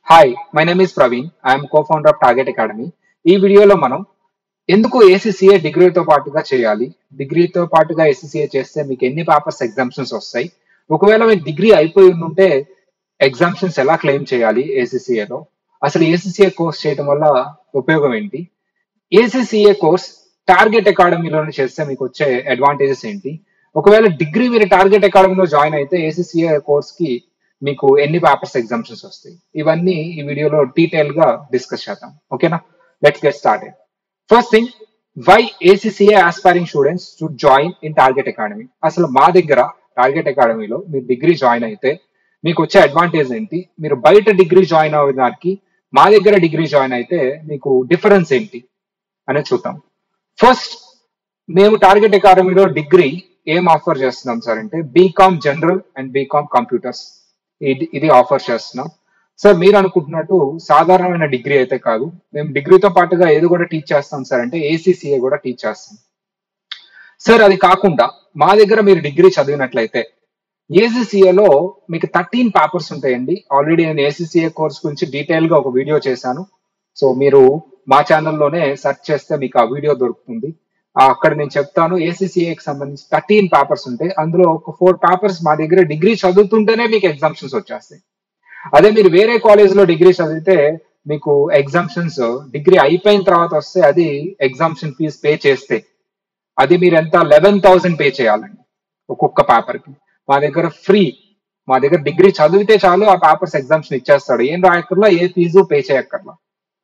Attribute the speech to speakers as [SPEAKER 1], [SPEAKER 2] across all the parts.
[SPEAKER 1] hi my name is Praveen I'm cofounder of Target Academy ఈ వీడియోలో మనం ఎందుకు ఏసీసీఏ డిగ్రీతో పాటుగా చేయాలి డిగ్రీతో పాటుగా ఏసీసీఏ చేస్తే మీకు ఎన్ని పేపర్స్ ఎగ్జామ్షన్స్ వస్తాయి ఒకవేళ మీకు డిగ్రీ అయిపోయి ఉంటే ఎగ్జామ్షన్స్ ఎలా క్లెయిమ్ చేయాలి ఏసీసీఏలో అసలు ఏసీసీఏ కోర్స్ చేయడం వల్ల ఉపయోగం ఏంటి ఏసీసీఏ కోర్స్ టార్గెట్ అకాడమీలోనే చేస్తే మీకు వచ్చే అడ్వాంటేజెస్ ఏంటి ఒకవేళ డిగ్రీ మీరు టార్గెట్ అకాడమీలో జాయిన్ అయితే ఏసీసీఏ కోర్స్ కి మీకు ఎన్ని పేపర్స్ ఎగ్జామ్షన్స్ వస్తాయి ఇవన్నీ ఈ వీడియోలో డీటెయిల్ గా డిస్కస్ చేద్దాం ఓకేనా let's get started first thing why ACCA aspiring students to join in Target Academy అసలు మా దగ్గర టార్గెట్ అకాడమీలో మీరు డిగ్రీ జాయిన్ అయితే మీకు వచ్చే అడ్వాంటేజ్ ఏంటి మీరు బయట డిగ్రీ జాయిన్ అవ్వడానికి మా దగ్గర డిగ్రీ జాయిన్ అయితే మీకు డిఫరెన్స్ ఏంటి అనేది చూద్దాం ఫస్ట్ మేము టార్గెట్ అకాడమీలో డిగ్రీ ఏం ఆఫర్ చేస్తున్నాం సార్ అంటే BCom general and BCom computers ఇది ఇది ఆఫర్ చేస్తున్నాం సార్ మీరు అనుకుంటున్నట్టు సాధారణమైన డిగ్రీ అయితే కాదు మేము డిగ్రీతో పాటుగా ఏది కూడా టీచ్ చేస్తాం సార్ అంటే ఏసీసీఏ కూడా టీచ్ చేస్తాం సార్ అది కాకుండా మా దగ్గర మీరు డిగ్రీ చదివినట్లయితే ఏసీసీఏలో మీకు థర్టీన్ పేపర్స్ ఉంటాయండి ఆల్రెడీ నేను ఏసీసీఏ కోర్స్ గురించి డీటెయిల్ గా ఒక వీడియో చేశాను సో మీరు మా ఛానల్లోనే సెర్చ్ చేస్తే మీకు ఆ వీడియో దొరుకుతుంది ఆ అక్కడ నేను చెప్తాను ఏసీసీఏకి సంబంధించి థర్టీన్ పేపర్స్ ఉంటాయి అందులో ఒక ఫోర్ పేపర్స్ మా దగ్గర డిగ్రీ చదువుతుంటేనే మీకు ఎగ్జామ్షన్స్ వచ్చేస్తాయి అదే మీరు వేరే కాలేజ్ లో డిగ్రీ చదివితే మీకు ఎగ్జామ్షన్స్ డిగ్రీ అయిపోయిన తర్వాత వస్తే అది ఎగ్జామ్షన్ ఫీజు పే చేస్తే అది మీరు ఎంత లెవెన్ థౌసండ్ పే చేయాలండి ఒక్కొక్క పేపర్ కి మా దగ్గర ఫ్రీ మా దగ్గర డిగ్రీ చదివితే చాలు ఆ పేపర్స్ ఎగ్జామ్షన్ ఇచ్చేస్తాడు ఏం రాయక్కర్లా ఏ ఫీజు పే చేయక్కర్లా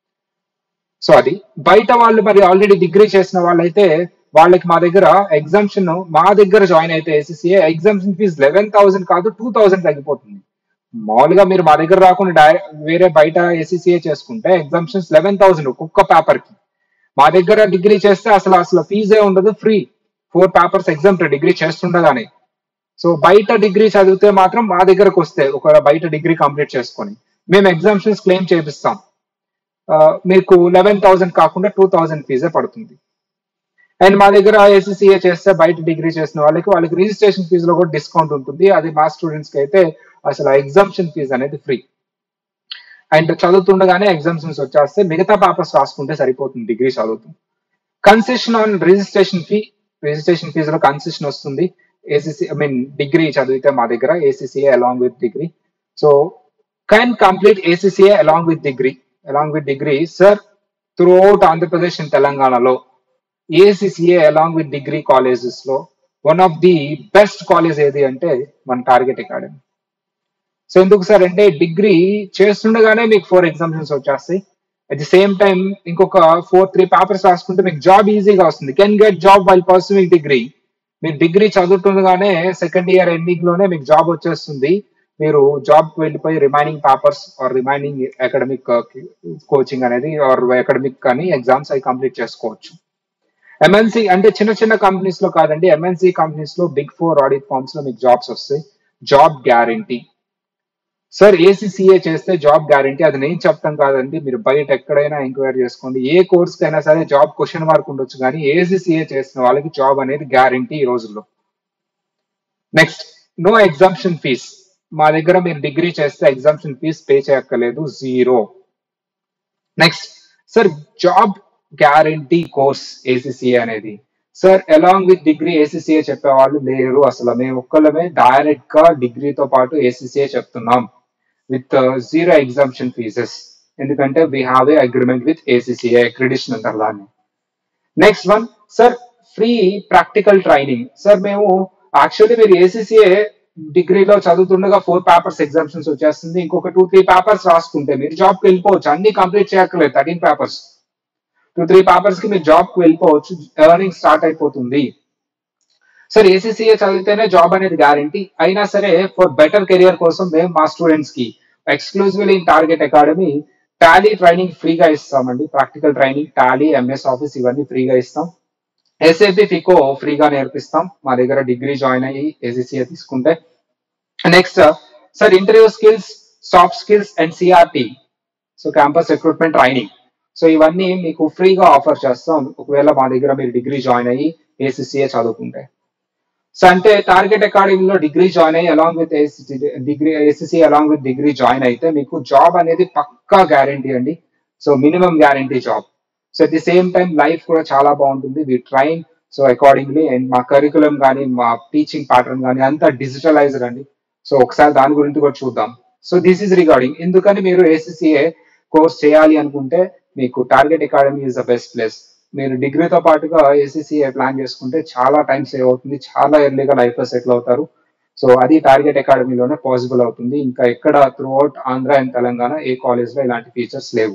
[SPEAKER 1] సో అది బయట వాళ్ళు మరి ఆల్రెడీ డిగ్రీ చేసిన వాళ్ళైతే వాళ్ళకి మా దగ్గర ఎగ్జామ్షన్ మా దగ్గర జాయిన్ అయితే ACCA exemption fee eleven thousand కాదు టూ థౌసండ్ తగ్గిపోతుంది మామూలుగా మీరు మా దగ్గర రాకుండా డైరెక్ట్ వేరే బయట ఏసీసీఏ చేసుకుంటే ఎగ్జామ్షన్స్ లెవెన్ థౌసండ్ ఒక్కొక్క పేపర్ కి మా దగ్గర డిగ్రీ చేస్తే అసలు అసలు ఫీజే ఉండదు free four papers exam degree చేస్తుండగానే సో బయట డిగ్రీ చదివితే మాత్రం మా దగ్గరకు వస్తే ఒకవేళ బయట డిగ్రీ కంప్లీట్ చేసుకొని మేము ఎగ్జామ్షన్స్ క్లెయిమ్ చేపిస్తాం మీకు లెవెన్ థౌసండ్ కాకుండా టూ థౌసండ్ ఫీజే పడుతుంది అండ్ మా దగ్గర ఏసీసీఏ చేస్తే బయట డిగ్రీ చేసిన వాళ్ళకి వాళ్ళకి రిజిస్ట్రేషన్ ఫీజులో కూడా డిస్కౌంట్ ఉంటుంది అది మా స్టూడెంట్స్ కి అయితే అసలు ఎగ్జామ్షన్ ఫీజు అనేది ఫ్రీ అండ్ చదువుతుండగానే ఎగ్జామ్షన్స్ వచ్చేస్తే మిగతా పేపర్స్ రాసుకుంటే సరిపోతుంది డిగ్రీ చదువుతూ concession on registration fee registration ఫీజులో concession వస్తుంది ఏసీసీ ఐ మీన్ డిగ్రీ చదివితే మా దగ్గర ACCA along with degree so can complete ACCA along with degree along with degree sir through out Andhra Pradesh and తెలంగాణలో ACCA along with degree colleges లో one of the best college ఏది అంటే మన target Academy so ఎందుకు sir అంటే degree చేస్తుండగానే మీకు four exemptions వచ్చేస్తాయి అట్ ది సేమ్ టైం ఇంకొక ఫోర్ త్రీ పేపర్స్ రాసుకుంటే మీకు జాబ్ ఈజీగా వస్తుంది can get job while pursuing degree మీరు డిగ్రీ చదువుతుండగానే సెకండ్ ఇయర్ ఎండింగ్ లోనే మీకు జాబ్ వచ్చేస్తుంది మీరు జాబ్ కి వెళ్ళిపోయి remaining papers or remaining academic coaching అనేది ఆర్ అకాడమిక్ కానీ ఎగ్జామ్స్ అవి కంప్లీట్ చేసుకోవచ్చు ఎంఎన్సీ అంటే చిన్న చిన్న కంపెనీస్ లో కాదండి ఎంఎన్సీ కంపెనీస్ లో బిగ్ ఫోర్ ఆడిట్ ఫార్మ్స్ లో మీకు జాబ్స్ వస్తాయి జాబ్ గ్యారంటీ సార్ ఏసీసీఏ చేస్తే జాబ్ గ్యారంటీ అది నేను చెప్తాం కాదండి మీరు బయట ఎక్కడైనా ఎంక్వైరీ చేసుకోండి ఏ కోర్స్ కైనా సరే జాబ్ క్వశ్చన్ మార్క్ ఉండొచ్చు కానీ ఏసీసీఏ చేసిన వాళ్ళకి జాబ్ అనేది గ్యారంటీ ఈ రోజుల్లో నెక్స్ట్ నో ఎగ్జామ్షన్ ఫీజ్ మా దగ్గర మీరు డిగ్రీ చేస్తే ఎగ్జామ్షన్ ఫీజ్ పే చేయక్కర్లేదు zero next sir job guarantee course ACCA అనేది sir along with degree ACCA చెప్పేవాళ్ళు లేరు అసలు మేము ఒక్కళ్ళమే డైరెక్ట్ గా డిగ్రీతో పాటు ఏసీసీఏ చెప్తున్నాం విత్ జీరో ఎగ్జామ్షన్ ఫీజెస్ ఎందుకంటే we have a agreement with ACCA accreditation అంటారు దాన్ని next one sir free practical training sir మేము యాక్చువల్లీ మీరు ఏసీసీఏ డిగ్రీలో చదువుతుండగా ఫోర్ పేపర్స్ ఎగ్జామ్షన్స్ వచ్చేస్తుంది ఇంకొక టూ త్రీ పేపర్స్ రాసుకుంటే మీరు జాబ్కి వెళ్ళిపోవచ్చు అన్ని కంప్లీట్ చేయక్కర్లేదు thirteen papers two three papers కి మీరు జాబ్ కి వెళ్ళిపోవచ్చు ఎర్నింగ్ స్టార్ట్ అయిపోతుంది సార్ ఏసీసీఏ చదివితేనే జాబ్ అనేది గ్యారంటీ అయినా సరే ఫర్ బెటర్ కెరియర్ కోసం మేము మా స్టూడెంట్స్ కి exclusively in Target Academy Tally training ఫ్రీగా ఇస్తామండి practical training Tally MS Office ఇవన్నీ ఫ్రీగా ఇస్తాం ఎస్ఏపి ఫికో ఫ్రీగా నేర్పిస్తాం మా దగ్గర డిగ్రీ జాయిన్ అయ్యి ఏసీసీఏ తీసుకుంటే next sir interview skills soft skills and CRT so campus recruitment training so ఇవన్నీ మీకు ఫ్రీగా ఆఫర్ చేస్తాం ఒకవేళ మా దగ్గర మీరు డిగ్రీ జాయిన్ అయ్యి ఏసీసీఏ చదువుకుంటే సో అంటే టార్గెట్ అకాడమీలో డిగ్రీ జాయిన్ అయ్యి along with degree ACC along with degree join అయితే మీకు జాబ్ అనేది పక్కా గ్యారంటీ అండి so minimum guarantee job so at the same time life కూడా చాలా బాగుంటుంది we train so accordingly and మా కరికులం కానీ మా టీచింగ్ ప్యాటర్న్ కానీ అంతా డిజిటలైజ్డ్ అండి సో ఒకసారి దాని గురించి కూడా చూద్దాం సో దిస్ ఈస్ రిగార్డింగ్ ఎందుకని మీరు ఏసీసీఏ కోర్స్ చేయాలి అనుకుంటే మీకు Target Academy is the best place మీరు డిగ్రీతో పాటుగా ఏసీసీఏ ప్లాన్ చేసుకుంటే చాలా టైం సేవ్ అవుతుంది చాలా ఎర్లీగా లైఫ్ లో సెటిల్ అవుతారు సో అది టార్గెట్ అకాడమీలోనే పాసిబుల్ అవుతుంది ఇంకా ఎక్కడ throughout Andhra and Telangana ఏ కాలేజ్ లో ఇలాంటి ఫీచర్స్ లేవు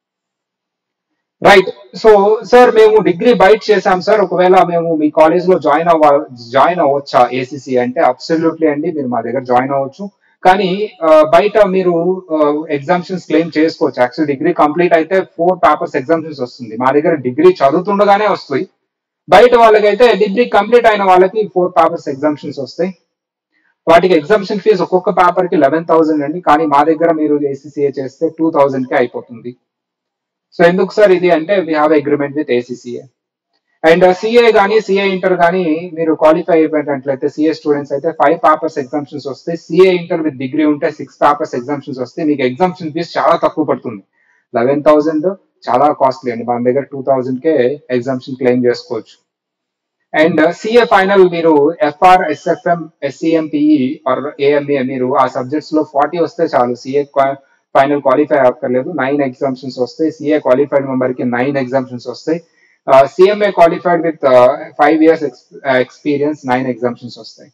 [SPEAKER 1] రైట్ సో సార్ మేము డిగ్రీ బయట చేసాం సార్ ఒకవేళ మేము మీ కాలేజ్ లో జాయిన్ అవ్వ జాయిన్ అవ్వచ్చా ఏసీసీ అంటే అబ్సల్యూట్లీ అండి మీరు మా దగ్గర జాయిన్ అవ్వచ్చు కానీ ఆ, బయట మీరు ఎగ్జామ్షన్స్ క్లెయిమ్ చేసుకోవచ్చు యాక్చువల్ డిగ్రీ కంప్లీట్ అయితే ఫోర్ పేపర్స్ ఎగ్జామ్షన్స్ వస్తుంది మా దగ్గర డిగ్రీ చదువుతుండగానే వస్తాయి బయట వాళ్ళకైతే డిగ్రీ కంప్లీట్ అయిన వాళ్ళకి ఫోర్ పేపర్స్ ఎగ్జామ్షన్స్ వస్తాయి వాటికి ఎగ్జామ్షన్ ఫీజు ఒక్కొక్క పేపర్ కి లెవెన్ థౌసండ్ అండి కానీ మా దగ్గర మీరు ఏసీసీఏ చేస్తే టూ థౌసండ్ కి అయిపోతుంది సో ఎందుకు సార్ ఇది అంటే we have agreement with ACCA and CA కానీ సిఏ ఇంటర్ కానీ మీరు క్వాలిఫై అయిపోయినట్లయితే సిఏ స్టూడెంట్స్ అయితే ఫైవ్ పేపర్స్ ఎగ్జామ్షన్స్ వస్తాయి సిఏ ఇంటర్ విత్ డిగ్రీ ఉంటే సిక్స్ పేపర్స్ ఎగ్జామ్షన్స్ వస్తాయి మీకు ఎగ్జామ్షన్ ఫీజు చాలా తక్కువ పడుతుంది లెవెన్ థౌసండ్ చాలా కాస్ట్లీ అండి మన దగ్గర టూ థౌసండ్ కే ఎగ్జామ్షన్ క్లెయిమ్ చేసుకోవచ్చు అండ్ సిఏ ఫైనల్ మీరు FR SFM SCMPE or AMA మీరు ఆ సబ్జెక్ట్స్ లో ఫార్టీ వస్తే చాలు సిఏ ఫైనల్ క్వాలిఫై అక్కర్లేదు నైన్ ఎగ్జామ్షన్స్ వస్తాయి సిఏ క్వాలిఫైడ్ మెంబర్ కి నైన్ ఎగ్జామ్షన్స్ వస్తాయి CMA qualified with five years experience nine exemptions వస్తాయి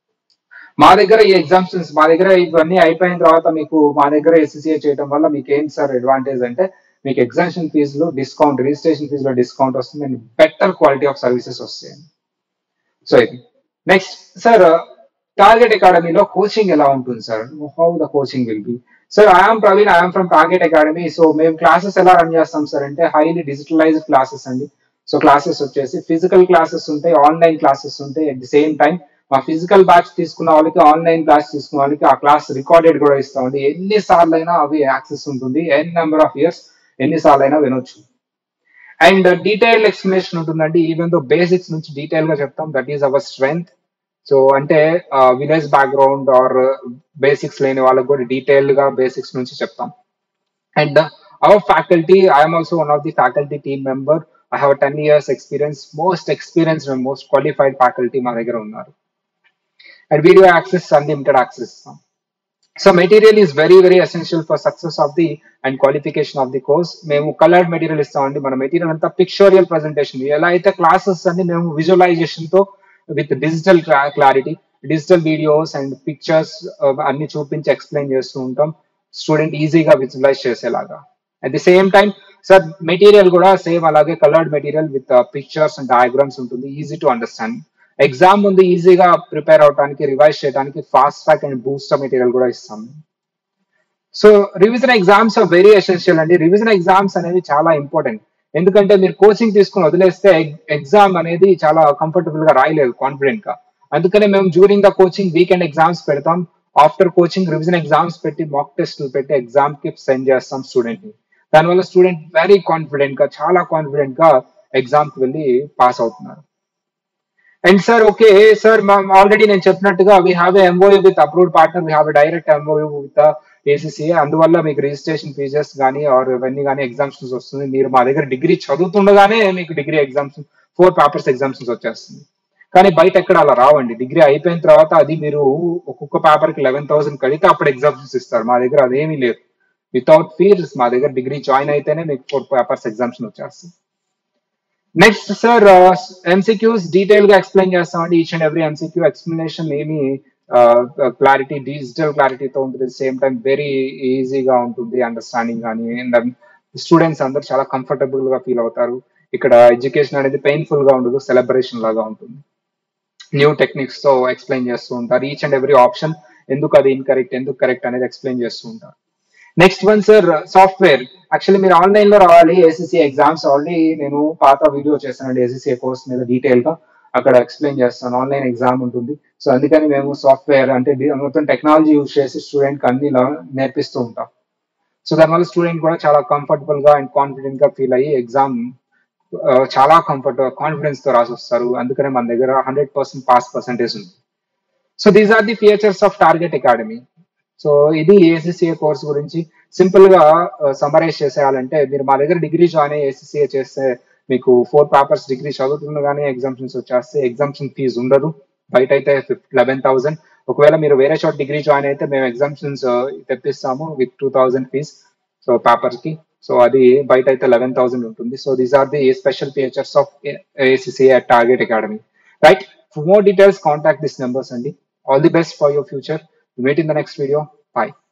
[SPEAKER 1] మా దగ్గర ఈ ఎగ్జామ్షన్స్ మా దగ్గర ఇవన్నీ అయిపోయిన తర్వాత మీకు మా దగ్గర ఎస్సీసీఏ చేయడం వల్ల మీకు ఏంటి సార్ అడ్వాంటేజ్ అంటే మీకు ఎగ్జామ్షన్ ఫీజులో డిస్కౌంట్ రిజిస్ట్రేషన్ ఫీజులో డిస్కౌంట్ వస్తుంది and better quality of services వస్తాయండి సో ఇది నెక్స్ట్ సార్ టార్గెట్ అకాడమీలో కోచింగ్ ఎలా ఉంటుంది sir how the coaching will be sir I'm Praveen I'm from Target Academy so మేము క్లాసెస్ ఎలా రన్ చేస్తాం సార్ అంటే హైలీ డిజిటలైజ్డ్ క్లాసెస్ అండి సో క్లాసెస్ వచ్చేసి ఫిజికల్ క్లాసెస్ ఉంటాయి ఆన్లైన్ క్లాసెస్ ఉంటాయి అట్ ది సేమ్ టైం మా ఫిజికల్ బ్యాచ్ తీసుకున్న వాళ్ళకి ఆన్లైన్ క్లాస్ తీసుకున్న వాళ్ళకి ఆ క్లాస్ రికార్డెడ్ కూడా ఇస్తామండి ఎన్ని సార్లు అయినా అవి యాక్సెస్ ఉంటుంది ఎన్ నెంబర్ ఆఫ్ ఇయర్స్ ఎన్ని సార్లు అయినా వినొచ్చు అండ్ డీటెయిల్డ్ ఎక్స్ప్లెనేషన్ ఉంటుందండి ఈవెన్ దో బేసిక్స్ నుంచి డీటెయిల్ గా చెప్తాం that is our strength so అంటే విలేజ్ బ్యాక్గ్రౌండ్ ఆర్ బేసిక్స్ లేని వాళ్ళకి కూడా డీటెయిల్డ్ గా బేసిక్స్ నుంచి చెప్తాం and our faculty I'm also one of the faculty team member I have ten years experience most experience most qualified faculty మా దగ్గర ఉన్నారు and video access unlimited access ఇస్తాం so material is very very essential for success of the and qualification of the course మేము coloured material ఇస్తామండి మన material అంతా పిక్చోరియల్ presentation ఎలా అయితే క్లాసెస్ అన్ని మేము విజువలైజేషన్ తో with digital clarity digital videos and pictures అన్ని చూపించి ఎక్స్ప్లెయిన్ చేస్తూ ఉంటాం స్టూడెంట్ ఈజీగా విజువలైజ్ చేసేలాగా at the same time sir material కూడా సేమ్ అలాగే coloured material with pictures and diagrams ఉంటుంది ఈజీ టు అండర్స్టాండ్ ఎగ్జామ్ ముందు ఈజీగా ప్రిపేర్ అవడానికి రివైజ్ చేయడానికి fast track and booster material కూడా ఇస్తాం so revision exams are very essential అండి రివిజన్ ఎగ్జామ్స్ అనేవి చాలా ఇంపార్టెంట్ ఎందుకంటే మీరు కోచింగ్ తీసుకుని వదిలేస్తే ఎగ్జామ్ అనేది చాలా కంఫర్టబుల్ గా రాయలేదు కాన్ఫిడెంట్ గా అందుకనే మేము during the coaching weekend exams పెడతాం ఆఫ్టర్ కోచింగ్ రివిజన్ ఎగ్జామ్స్ పెట్టి మాక్ టెస్ట్ పెట్టి ఎగ్జామ్ కి సెండ్ చేస్తాం స్టూడెంట్ ని దానివల్ల స్టూడెంట్ వెరీ కాన్ఫిడెంట్ గా చాలా కాన్ఫిడెంట్ గా ఎగ్జామ్ కి వెళ్ళి పాస్ అవుతున్నారు and sir okay sir already నేను చెప్పినట్టుగా we have MOU with approved partner we have direct MOU with ACCA అందువల్ల మీకు రిజిస్ట్రేషన్ ఫీజెస్ కానీ ఆర్ ఇవన్నీ కానీ ఎగ్జామ్షన్స్ వస్తుంది మీరు మా దగ్గర డిగ్రీ చదువుతుండగానే మీకు degree exams four papers exemptions వచ్చేస్తుంది కానీ బయట ఎక్కడ అలా రావండి డిగ్రీ అయిపోయిన తర్వాత అది మీరు ఒక్కొక్క పేపర్ కి లెవెన్ థౌసండ్ కడితే అప్పుడు ఎగ్జామ్షన్స్ ఇస్తారు మా దగ్గర అదేమీ లేదు వితౌట్ ఫీజ్ మా దగ్గర డిగ్రీ జాయిన్ అయితేనే మీకు ఫోర్ పేపర్స్ ఎగ్జామ్షన్ వచ్చేస్తుంది నెక్స్ట్ సార్ ఎంసీక్యూస్ డీటెయిల్ గా ఎక్స్ప్లెయిన్ చేస్తామండి each and every MCQ explanation ఏమి క్లారిటీ డిజిటల్ క్లారిటీతో ఉంటుంది సేమ్ టైం వెరీ ఈజీగా ఉంటుంది అండర్స్టాండింగ్ కానీ అండ్ స్టూడెంట్స్ అందరు చాలా కంఫర్టబుల్ గా ఫీల్ అవుతారు ఇక్కడ ఎడ్యుకేషన్ అనేది పెయిన్ఫుల్ గా ఉండదు సెలబ్రేషన్ లాగా ఉంటుంది న్యూ టెక్నిక్స్ తో ఎక్స్ప్లెయిన్ చేస్తూ ఉంటారు ఈచ్ అండ్ ఎవ్రీ ఆప్షన్ ఎందుకు అది ఇన్కరెక్ట్ ఎందుకు కరెక్ట్ అనేది ఎక్స్ప్లెయిన్ చేస్తూ ఉంటారు next one sir software actually మీరు ఆన్లైన్ లో రావాలి ఏసీసీ ఎగ్జామ్స్ ఆల్రెడీ నేను పాత వీడియో చేస్తానండి ఏసీసీ కోర్స్ మీద డీటెయిల్ గా అక్కడ ఎక్స్ప్లెయిన్ చేస్తాను ఆన్లైన్ ఎగ్జామ్ ఉంటుంది సో అందుకని మేము సాఫ్ట్వేర్ అంటే మొత్తం టెక్నాలజీ యూజ్ చేసి స్టూడెంట్ కి అన్ని నేర్పిస్తూ ఉంటాం సో దానివల్ల స్టూడెంట్ కూడా చాలా కంఫర్టబుల్ గా అండ్ కాన్ఫిడెంట్ గా ఫీల్ అయ్యి ఎగ్జామ్ చాలా కంఫర్ట్ కాన్ఫిడెన్స్ తో రాసి వస్తారు అందుకనే మన దగ్గర హండ్రెడ్ పర్సెంట్ పాస్ పర్సెంటేజ్ ఉంది so these are the features of Target Academy so ఇది ఏసీసీఏ కోర్స్ గురించి సింపుల్ గా సమరైజ్ చేసేయాలంటే మీరు మా దగ్గర డిగ్రీ జాయిన్ అయ్యి ఏసీసీఏ చేస్తే మీకు ఫోర్ పేపర్స్ డిగ్రీ చదువుతుండగానే ఎగ్జామ్షన్స్ వచ్చేస్తే ఎగ్జామ్షన్ ఫీజు ఉండదు బయట అయితే లెవెన్ థౌసండ్ ఒకవేళ మీరు వేరే చోట డిగ్రీ జాయిన్ అయితే మేము ఎగ్జామ్షన్స్ తెప్పిస్తాము with two thousand fee so papers కి సో అది బయట అయితే లెవెన్ థౌసండ్ ఉంటుంది so these are the special features of ACC at Target Academy right for more details contact this numbers అండి all the best for your future meet in the next video bye